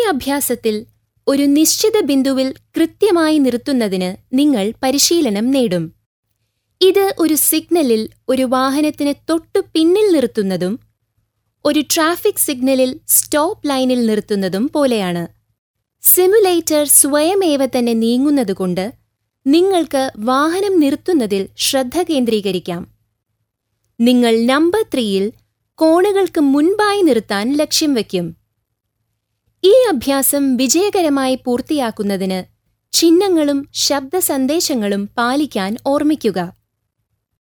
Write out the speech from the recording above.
അഭ്യാസത്തിൽ ഒരു നിശ്ചിത ബിന്ദുവിൽ കൃത്യമായി നിർത്തുന്നതിന് നിങ്ങൾ പരിശീലനം നേടും ഇത് ഒരു സിഗ്നലിൽ ഒരു വാഹനത്തിന് തൊട്ടു പിന്നിൽ നിർത്തുന്നതും ഒരു ട്രാഫിക് സിഗ്നലിൽ സ്റ്റോപ്പ് ലൈനിൽ നിർത്തുന്നതും പോലെയാണ് സിമുലേറ്റർ സ്വയമേവ തന്നെ നീങ്ങുന്നതുകൊണ്ട് നിങ്ങൾക്ക് വാഹനം നിർത്തുന്നതിൽ ശ്രദ്ധ കേന്ദ്രീകരിക്കാം നിങ്ങൾ നമ്പർ ത്രീയിൽ കോണുകൾക്ക് മുൻപായി നിർത്താൻ ലക്ഷ്യം വയ്ക്കും ഈ അഭ്യാസം വിജയകരമായി പൂർത്തിയാക്കുന്നതിന് ചിഹ്നങ്ങളും ശബ്ദ സന്ദേശങ്ങളും പാലിക്കാൻ ഓർമ്മിക്കുക